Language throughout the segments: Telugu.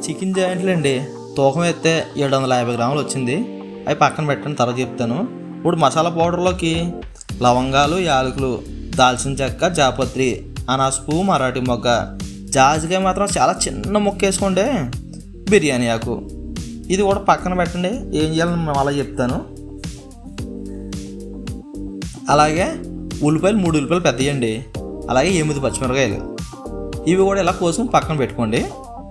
చికెన్ జాయింట్లు అండి తూకం ఎత్తే ఏడు వందల యాభై గ్రాములు వచ్చింది అవి పక్కన పెట్టండి తర్వాత చెప్తాను ఇప్పుడు మసాలా పౌడర్లోకి లవంగాలు యాలకులు దాల్చిన చెక్క జాపత్రి అనాస పువ్వు మరాఠీ మొగ్గ జాజికాయ మాత్రం చాలా చిన్న ముక్క వేసుకోండి బిర్యానీ ఆకు ఇది కూడా పక్కన పెట్టండి ఏం చేయాలని మళ్ళీ చెప్తాను అలాగే ఉల్లిపాయలు మూడు ఉల్లిపాయలు పెద్దయండి అలాగే ఎనిమిది పచ్చిమిరకాయలు ఇవి కూడా ఇలా కోసుకుని పక్కన పెట్టుకోండి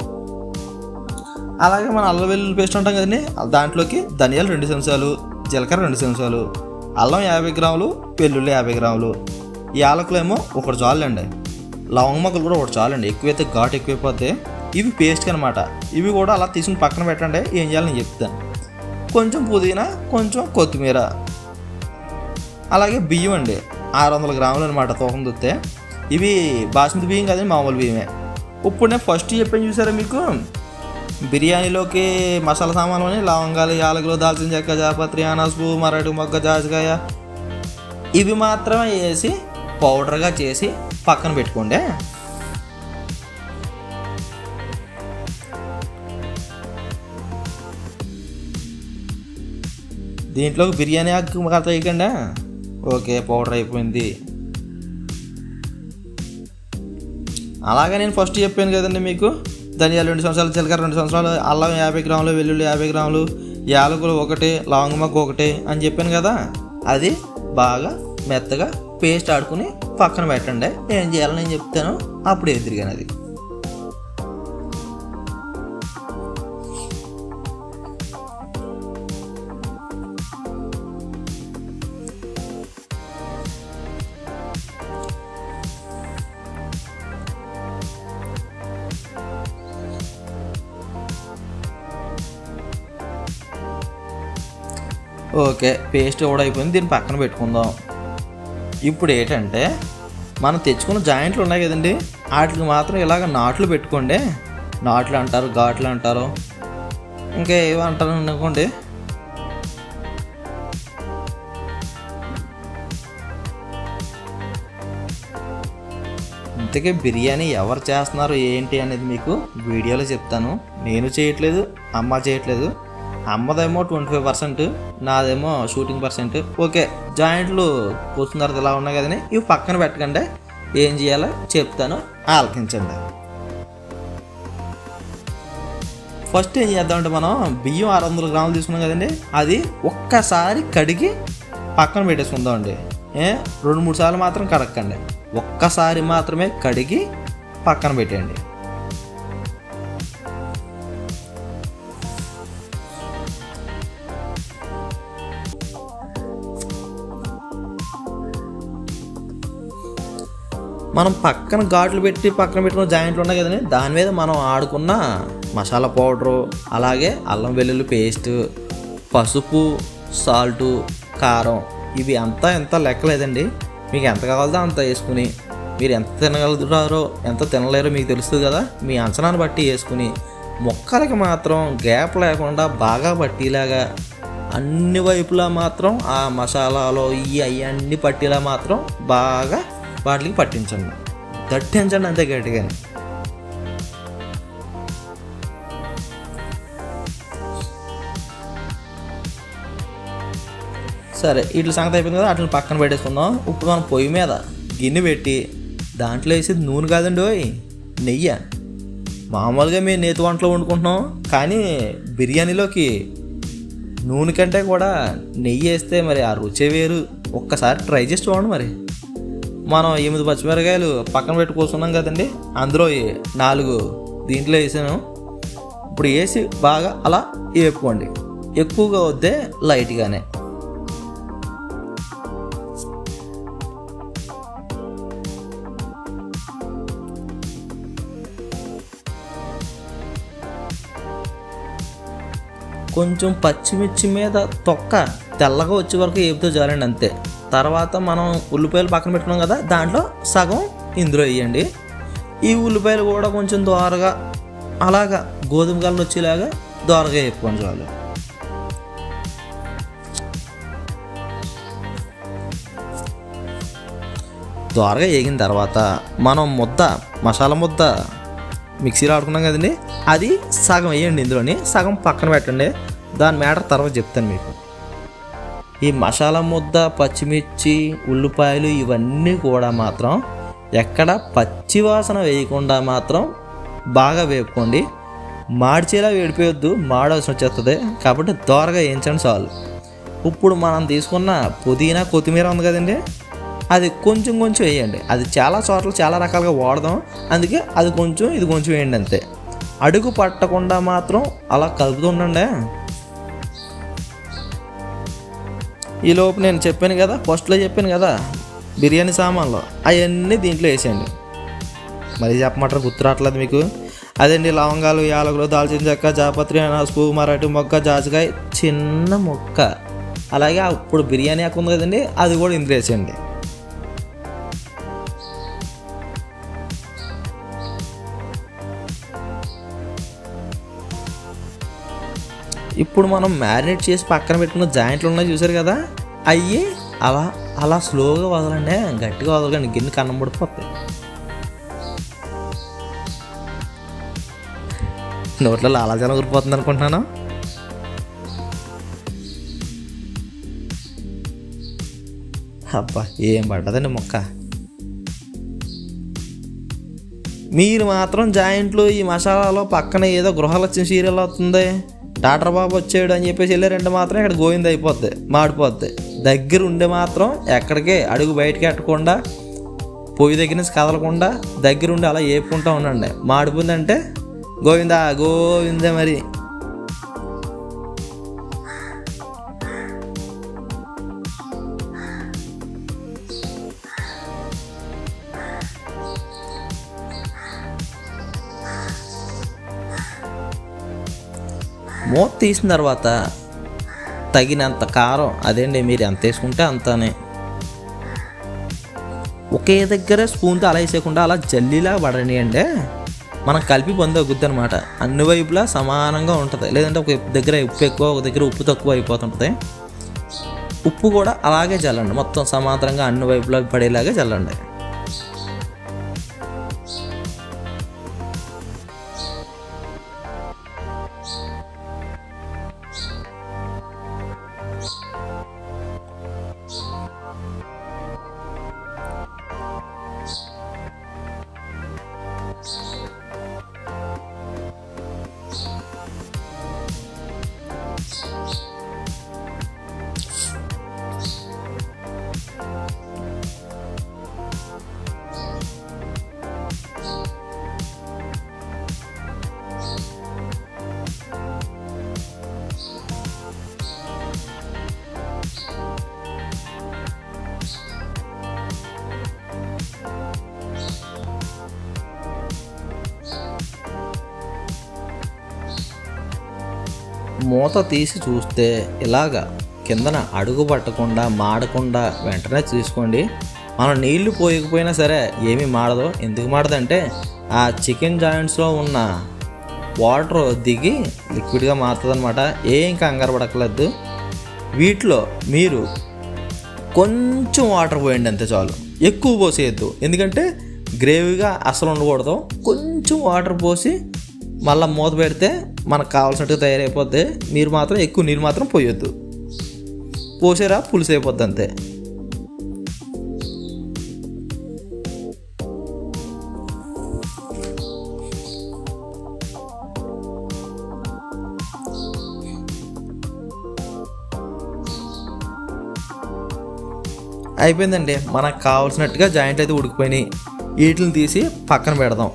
అలాగే మన అల్లం వెల్లుల్లి పేస్ట్ ఉంటాం కదండి దాంట్లోకి ధనియాలు రెండు చెంచాలు జీలకర్ర రెండు చెంచాలు అల్లం యాభై గ్రాములు వెల్లుల్లి యాభై గ్రాములు యాలకులేమో ఒకటి చాలండి లవంగ మొక్కలు కూడా ఒకటి చాలండి ఎక్కువైతే ఘాటు ఎక్కువైపోతే ఇవి పేస్ట్ అనమాట ఇవి కూడా అలా తీసుకుని పక్కన పెట్టండి ఏం చేయాలని నేను చెప్తాను కొంచెం పుదీనా కొంచెం కొత్తిమీర అలాగే బియ్యం అండి ఆరు వందల గ్రాములు అనమాట తూకం చూస్తే ఇవి బాస్మతి బియ్యం కదండి మామూలు బియ్యమే ఇప్పుడు నేను ఫస్ట్ చెప్పాను చూసారా మీకు బిర్యానీలోకి మసాలా సామాన్లు అని లవంగాలు యాలకులు దాల్చిన చెక్క జాపత్రి అనాసు మరాఠీ మొగ్గ జాజికాయ ఇవి మాత్రమే వేసి పౌడర్గా చేసి పక్కన పెట్టుకోండి దీంట్లోకి బిర్యానీ ఆకు కథ వేయకుండా ఓకే పౌడర్ అయిపోయింది అలాగే నేను ఫస్ట్ చెప్పాను కదండి మీకు ధనియాలు రెండు సంవత్సరాలు జీలకర్ర రెండు సంవత్సరాలు అల్లం యాభై గ్రాములు వెల్లుల్లి యాభై గ్రాములు యాలకులు ఒకటి లవంగమగ్గ ఒకటి అని చెప్పాను కదా అది బాగా మెత్తగా పేస్ట్ ఆడుకుని పక్కన పెట్టండి ఏం చేయాలని నేను చెప్తాను అప్పుడు ఎదురుగాను అది ఓకే పేస్ట్ కూడా అయిపోయింది దీన్ని పక్కన పెట్టుకుందాం ఇప్పుడు ఏంటంటే మనం తెచ్చుకున్న జాయింట్లు ఉన్నాయి కదండి వాటికి మాత్రం ఇలాగ నాట్లు పెట్టుకోండి నాట్లు అంటారు ఘాట్లు అంటారు ఇంకా ఏమంటారు అనుకోండి ఇంతకీ బిర్యానీ ఎవరు చేస్తున్నారు ఏంటి అనేది మీకు వీడియోలో చెప్తాను నేను చేయట్లేదు అమ్మ చేయట్లేదు అమ్మదేమో ట్వంటీ ఫైవ్ పర్సెంట్ నాదేమో షూటింగ్ పర్సెంట్ ఓకే జాయింట్లు కూర్చున్న తర్వాత ఇలా ఉన్నాయి కదండి ఇవి పక్కన పెట్టకండి ఏం చేయాలో చెప్తాను ఆలకించండి ఫస్ట్ ఏం చేద్దామంటే మనం బియ్యం ఆరు వందల గ్రాములు తీసుకున్నాం కదండి అది ఒక్కసారి కడిగి పక్కన పెట్టేసుకుందామండి ఏ రెండు మూడు సార్లు మాత్రం కడగండి ఒక్కసారి మాత్రమే కడిగి పక్కన పెట్టండి మనం పక్కన ఘాట్లు పెట్టి పక్కన పెట్టుకున్న జాయింట్లు ఉన్నాయి కదండి దాని మీద మనం ఆడుకున్న మసాలా పౌడరు అలాగే అల్లం వెల్లుల్లి పేస్ట్ పసుపు సాల్టు కారం ఇవి అంతా ఎంత లెక్కలేదండి మీకు ఎంత కావాలో అంత వేసుకుని మీరు ఎంత తినగలుగుతారో ఎంత తినలేరో మీకు తెలుస్తుంది కదా మీ అంచనాను బట్టి వేసుకుని మొక్కలకి మాత్రం గ్యాప్ లేకుండా బాగా పట్టేలాగా అన్ని వైపులా మాత్రం ఆ మసాలాలో ఈ అన్ని పట్టేలా మాత్రం బాగా వాటికి పట్టించండి దట్టించండి అంతే గట్టిగాని సరే వీటి సంగతి అయిపోయింది కదా వాటిని పక్కన పెట్టేసుకుందాం ఇప్పుడు మనం పొయ్యి మీద గిన్నె పెట్టి దాంట్లో వేసేది నూనె కాదండి ఓయ్ నెయ్యి మామూలుగా మేము నేతి వంటలో వండుకుంటున్నాం కానీ బిర్యానీలోకి నూనె కంటే కూడా నెయ్యి వేస్తే మరి ఆ రుచే వేరు ఒక్కసారి ట్రై చేసి చూడండి మరి మనం ఎనిమిది పచ్చిమిరకాయలు పక్కన పెట్టి కూర్చున్నాం కదండి అందులో ఈ నాలుగు దీంట్లో వేసాను ఇప్పుడు వేసి బాగా అలా వేపుకోండి ఎక్కువగా వద్దే లైట్గానే కొంచెం పచ్చిమిర్చి మీద తొక్క తెల్లగా వచ్చే వరకు ఏపుతో చాలండి అంతే తర్వాత మనం ఉల్లిపాయలు పక్కన పెట్టుకున్నాం కదా దాంట్లో సగం ఇందులో వేయండి ఈ ఉల్లిపాయలు కూడా కొంచెం దోరగా అలాగా గోధుమ కలర్ వచ్చేలాగా దోరగా వేపుకోండి చాలు దోరగా వేగిన తర్వాత మనం ముద్ద మసాలా ముద్ద మిక్సీలో ఆడుకున్నాం కదండి అది సగం వేయండి ఇందులోని సగం పక్కన పెట్టండి దాని మ్యాటర్ తర్వాత చెప్తాను మీకు ఈ మసాలా ముద్ద పచ్చిమిర్చి ఉల్లిపాయలు ఇవన్నీ కూడా మాత్రం ఎక్కడ పచ్చి వాసన వేయకుండా మాత్రం బాగా వేపుకోండి మాడిచేలా వేడిపోయొద్దు మాడవలసిన వచ్చేస్తుంది కాబట్టి దోరగా వేయించండి చాలు ఇప్పుడు మనం తీసుకున్న పుదీనా కొత్తిమీర ఉంది కదండి అది కొంచెం కొంచెం వేయండి అది చాలా చోట్ల చాలా రకాలుగా వాడదాం అందుకే అది కొంచెం ఇది కొంచెం వేయండి అంతే అడుగు పట్టకుండా మాత్రం అలా కలుపుతూ ఉండండి ఈ లోపు నేను చెప్పాను కదా ఫస్ట్లో చెప్పాను కదా బిర్యానీ సామాన్లు అవన్నీ దీంట్లో వేసేయండి మరి చెప్పమంటారు గుర్తు రావట్లేదు మీకు అదండి లవంగాలు యాలకులు దాల్చిన చెక్క జాపత్రి పసుపు మరాఠీ మొక్క జాజికాయ చిన్న మొక్క అలాగే ఇప్పుడు బిర్యానీ ఆకు ఉంది కదండి అది కూడా ఇందులో వేసేయండి ఇప్పుడు మనం మ్యారినేట్ చేసి పక్కన పెట్టుకున్న జాయింట్లు ఉన్నాయి చూసారు కదా అయ్యి అలా అలా స్లోగా వదలండి గట్టిగా వదలకండి గిన్నె కన్నం పడిపోతాయి నోట్లో లాలాజలం ఊరిపోతుంది అనుకుంటున్నాను అబ్బా ఏం పడ్డదండి మొక్క మీరు మాత్రం జాయింట్లు ఈ మసాలాలో పక్కన ఏదో గృహలక్ష్మి సీరియల్ అవుతుంది డాక్టర్ బాబు వచ్చాడు అని చెప్పేసి వెళ్ళారంటే మాత్రం ఇక్కడ గోవింద అయిపోద్ది మాడిపోద్ది దగ్గర ఉండే మాత్రం ఎక్కడికే అడుగు బయటకి ఎట్టకుండా పొయ్యి దగ్గర నుంచి కదలకుండా దగ్గర ఉండి అలా ఏపుకుంటూ ఉండండి మాడిపోయిందంటే గోవిందా గోవిందే మరి మూత తీసిన తర్వాత తగినంత కారం అదేండి మీరు ఎంత వేసుకుంటే అంతనే ఒకే దగ్గర స్పూన్తో అలా వేసేయకుండా అలా జల్లీలా పడనియండి మనం కలిపి పొందొద్దు అనమాట అన్ని వైపులా సమానంగా ఉంటుంది లేదంటే ఒక దగ్గర ఉప్పు ఎక్కువ ఒక దగ్గర ఉప్పు తక్కువ అయిపోతుంటుంది ఉప్పు కూడా అలాగే చల్లండి మొత్తం సమాంతరంగా అన్ని వైపులా పడేలాగా చల్లండి మూత తీసి చూస్తే ఇలాగా కిందన అడుగు పట్టకుండా మాడకుండా వెంటనే చూసుకోండి మనం నీళ్లు పోయకపోయినా సరే ఏమీ మాడదు ఎందుకు మాడదంటే ఆ చికెన్ జాయింట్స్లో ఉన్న వాటర్ దిగి లిక్విడ్గా మారుతుంది అనమాట ఏం కంగారు పడక్కలేదు వీటిలో మీరు కొంచెం వాటర్ పోయండి అంతే చాలు ఎక్కువ పోసేయద్దు ఎందుకంటే గ్రేవీగా అసలు ఉండకూడదు కొంచెం వాటర్ పోసి మళ్ళీ మూత పెడితే మనకు కావాల్సినట్టుగా తయారైపోద్ది మీరు మాత్రం ఎక్కువ నీరు మాత్రం పోయొద్దు పోసారా పులుసు అయిపోద్ది అంతే అయిపోయిందండి మనకు కావాల్సినట్టుగా జాయింట్ అయితే ఉడికిపోయినాయి వీటిని తీసి పక్కన పెడదాం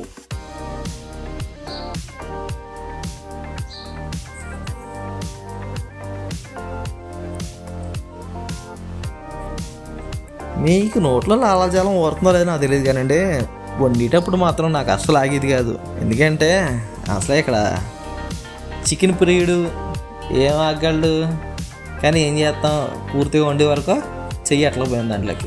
మీకు నోట్లో లాలాజలం ఊరుతుందో లేదో నాకు తెలియదు కానండి వండేటప్పుడు మాత్రం నాకు అస్సలు ఆగేది కాదు ఎందుకంటే అసలే ఇక్కడ చికెన్ ప్రియుడు ఏం ఆగలడు కానీ ఏం చేస్తాం పూర్తిగా వండే వరకు చెయ్యి అట్లా పోయింది దాంట్లోకి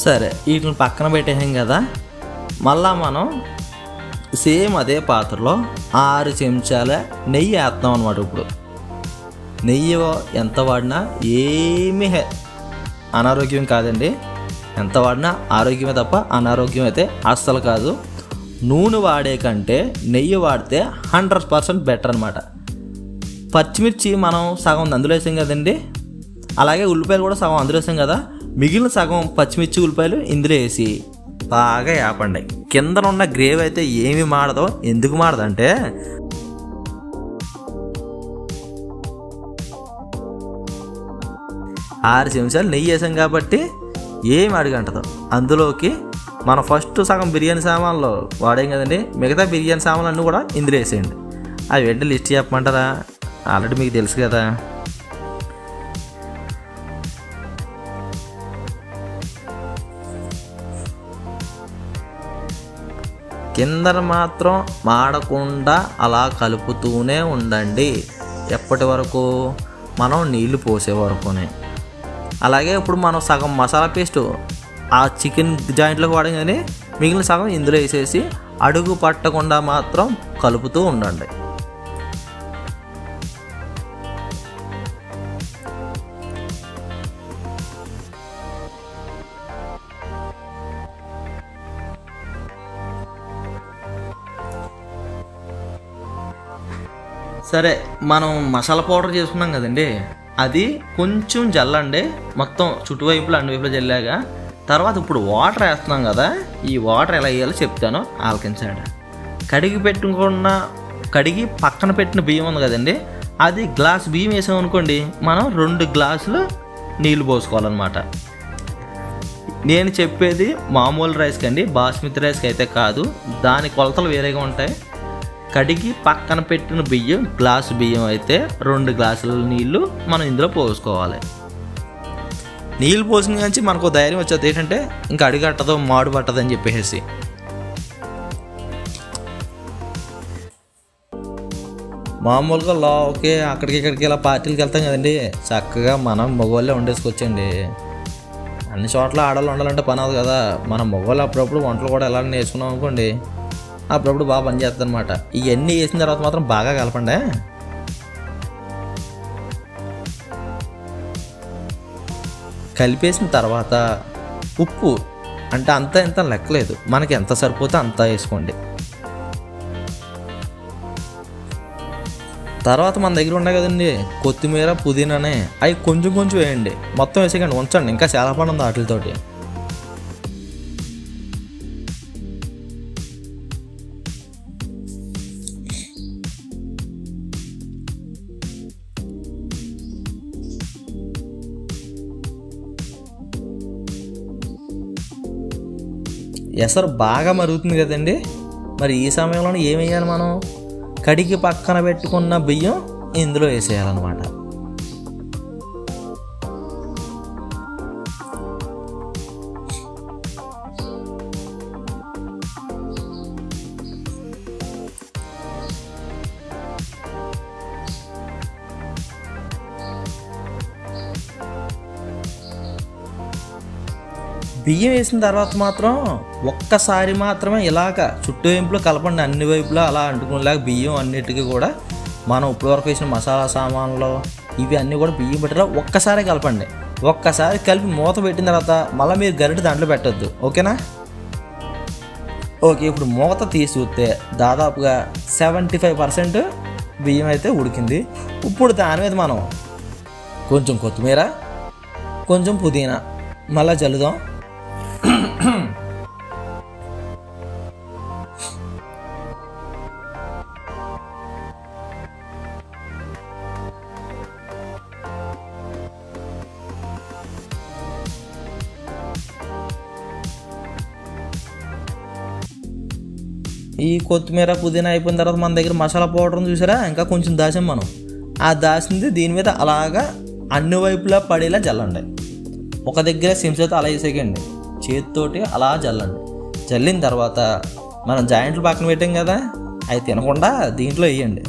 సరే వీటిని పక్కన పెట్టేసాం కదా మళ్ళా మనం సేమ్ అదే పాత్రలో ఆరు చెంచాల నెయ్యి వేస్తాం అనమాట ఇప్పుడు నెయ్యి ఎంత వాడినా ఏమీ హె- అనారోగ్యం కాదండి ఎంత వాడినా ఆరోగ్యమే తప్ప అనారోగ్యం అయితే అస్సలు కాదు నూనె వాడే కంటే నెయ్యి వాడితే హండ్రెడ్ పర్సెంట్ బెటర్ అనమాట పచ్చిమిర్చి మనం సగం అందులో వేసాం కదండి అలాగే ఉల్లిపాయలు కూడా సగం అందులో వేసాం కదా మిగిలిన సగం పచ్చిమిర్చి ఉల్లిపాయలు ఇందులో వేసి బాగా యాపండి కింద ఉన్న గ్రేవ్ అయితే ఏమి మాడదో ఎందుకు మాడదంటే ఆరు చెంచాలు నెయ్యి వేసాం కాబట్టి ఏం అడిగంటదు అందులోకి మనం ఫస్ట్ సగం బిర్యానీ సామాన్లు వాడాం కదండి మిగతా బిర్యానీ సామాన్లు అన్నీ కూడా ఇందులో వేసేయండి అవి వెంటనే లిస్ట్ చెప్పమంటారా ఆల్రెడీ మీకు తెలుసు కదా కిందన మాత్రం మాడకుండా అలా కలుపుతూనే ఉండండి ఎప్పటి వరకు మనం నీళ్లు పోసే వరకునే అలాగే ఇప్పుడు మనం సగం మసాలా పేస్ట్ ఆ చికెన్ జాయింట్లోకి వాడాం కానీ మిగిలిన సగం ఇందులో వేసేసి అడుగు పట్టకుండా మాత్రం కలుపుతూ ఉండండి సరే మనం మసాలా పౌడర్ చేసుకున్నాం కదండి అది కొంచెం జల్లండి మొత్తం చుట్టువైపులు అన్ని వైపులు జల్లాగా తర్వాత ఇప్పుడు వాటర్ వేస్తున్నాం కదా ఈ వాటర్ ఎలా వేయాలో చెప్తాను ఆలకించండి కడిగి పెట్టుకున్న కడిగి పక్కన పెట్టిన బియ్యం ఉంది కదండి అది గ్లాస్ బియ్యం వేసాం అనుకోండి మనం రెండు గ్లాసులు నీళ్లు పోసుకోవాలన్నమాట నేను చెప్పేది మామూలు రైస్కి అండి బాస్మతి రైస్కి అయితే కాదు దాని కొలతలు వేరేగా ఉంటాయి కడిగి పక్కన పెట్టిన బియ్యం గ్లాసు బియ్యం అయితే రెండు గ్లాసుల నీళ్లు మనం ఇందులో పోసుకోవాలి నీళ్ళు పోసిన నుంచి మనకు ధైర్యం వచ్చేది ఏంటంటే ఇంకా అడిగట్టదు మాడు పట్టదు అని చెప్పేసి మామూలుగా లా ఓకే అక్కడికి ఇక్కడికి ఇలా పార్టీలకు వెళ్తాం కదండి చక్కగా మనం మగవాళ్ళే వండేసుకొచ్చండి అన్ని చోట్ల ఆడవాళ్ళు ఉండాలంటే పని అవుతుంది కదా మనం మగవాళ్ళు అప్పుడప్పుడు వంటలు కూడా ఎలా నేర్చుకున్నాం అనుకోండి అప్పుడప్పుడు బాగా పని చేస్తుంది అనమాట ఇవన్నీ వేసిన తర్వాత మాత్రం బాగా కలపండి కలిపేసిన తర్వాత ఉప్పు అంటే అంత ఎంత లెక్కలేదు మనకి ఎంత సరిపోతే అంత వేసుకోండి తర్వాత మన దగ్గర ఉన్నాయి కదండి కొత్తిమీర పుదీనానే అవి కొంచెం కొంచెం వేయండి మొత్తం వేసేయండి ఉంచండి ఇంకా చాలా పని ఉంది వాటితోటి ఎసరు బాగా మరుగుతుంది కదండి మరి ఈ సమయంలో ఏం వేయాలి మనం కడిగి పక్కన పెట్టుకున్న బియ్యం ఇందులో వేసేయాలన్నమాట బియ్యం వేసిన తర్వాత మాత్రం ఒక్కసారి మాత్రమే ఇలాగ చుట్టూ వైపులో కలపండి అన్ని వైపులా అలా అంటుకునేలాగా బియ్యం అన్నిటికీ కూడా మనం ఇప్పటివరకు వేసిన మసాలా సామాన్లు ఇవి అన్నీ కూడా బియ్యం పెట్టాలో ఒక్కసారి కలపండి ఒక్కసారి కలిపి మూత పెట్టిన తర్వాత మళ్ళీ మీరు గరిటె దాంట్లో పెట్టొద్దు ఓకేనా ఓకే ఇప్పుడు మూత తీసి చూస్తే దాదాపుగా సెవెంటీ ఫైవ్ పర్సెంట్ బియ్యం అయితే ఉడికింది ఇప్పుడు దాని మీద మనం కొంచెం కొత్తిమీర కొంచెం పుదీనా మళ్ళీ చల్లుదాం ఈ కొత్తిమీర పుదీనా అయిపోయిన తర్వాత మన దగ్గర మసాలా పౌడర్ చూసారా ఇంకా కొంచెం దాసాం మనం ఆ దాసింది దీని మీద అలాగా అన్ని వైపులా పడేలా జల్లండి ఒక దగ్గర సిమ్స్తో అలా వేసేయండి చేతితోటి అలా జల్లండి జల్లిన తర్వాత మనం జాయింట్లు పక్కన పెట్టాం కదా అవి తినకుండా దీంట్లో వేయండి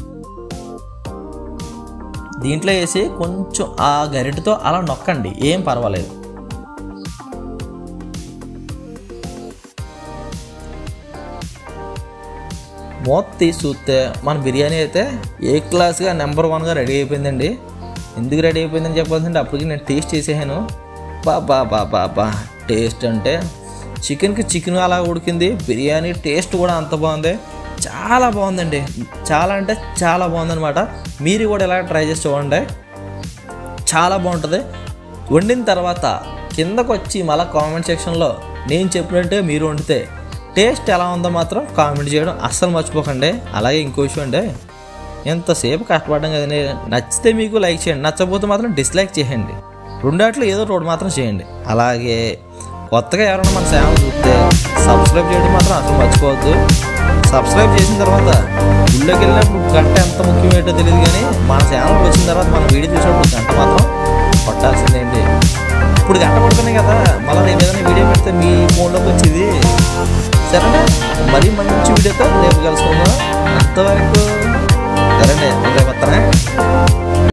దీంట్లో వేసి కొంచెం ఆ గరిటెతో అలా నొక్కండి ఏం పర్వాలేదు మూత తీసి చూస్తే మన బిర్యానీ అయితే ఏ క్లాస్గా నెంబర్ వన్గా రెడీ అయిపోయిందండి ఎందుకు రెడీ అయిపోయిందని చెప్పాల్సింటే అప్పటికి నేను టేస్ట్ చేసేసాను బా బా బా బా బా టేస్ట్ అంటే చికెన్కి చికెన్ అలా ఉడికింది బిర్యానీ టేస్ట్ కూడా అంత బాగుంది చాలా బాగుందండి చాలా అంటే చాలా బాగుందన్నమాట మీరు కూడా ఇలా ట్రై చేసి చూడండి చాలా బాగుంటుంది వండిన తర్వాత కిందకు వచ్చి మళ్ళీ కామెంట్ సెక్షన్లో నేను చెప్పినట్టే మీరు వండితే టేస్ట్ ఎలా ఉందో మాత్రం కామెంట్ చేయడం అస్సలు మర్చిపోకండి అలాగే ఇంకో విషయం అండి ఎంతసేపు కష్టపడడం కదండి నచ్చితే మీకు లైక్ చేయండి నచ్చకపోతే మాత్రం డిస్లైక్ చేయండి రెండాట్లో ఏదో ఒకటి మాత్రం చేయండి అలాగే కొత్తగా ఎవరైనా మన ఛానల్ చూస్తే సబ్స్క్రైబ్ చేయడం మాత్రం అసలు మర్చిపోవద్దు సబ్స్క్రైబ్ చేసిన తర్వాత గుళ్ళోకి వెళ్ళినప్పుడు గంట ఎంత ముఖ్యమేటో తెలియదు కానీ మన ఛానల్కి వచ్చిన తర్వాత మన వీడియో చూసినప్పుడు గంట మాత్రం కొట్టాల్సిందేంటి ఇప్పుడు గంట పడుతున్నాయి కదా మళ్ళీ రేపు ఏదైనా వీడియో పెడితే మీ ఫోన్లోకి వచ్చేది సరేనా మరీ మంచి వీడియోతో రేపు కలుసుకుందాం అంతవరకు సరేనే రేపు వస్తానే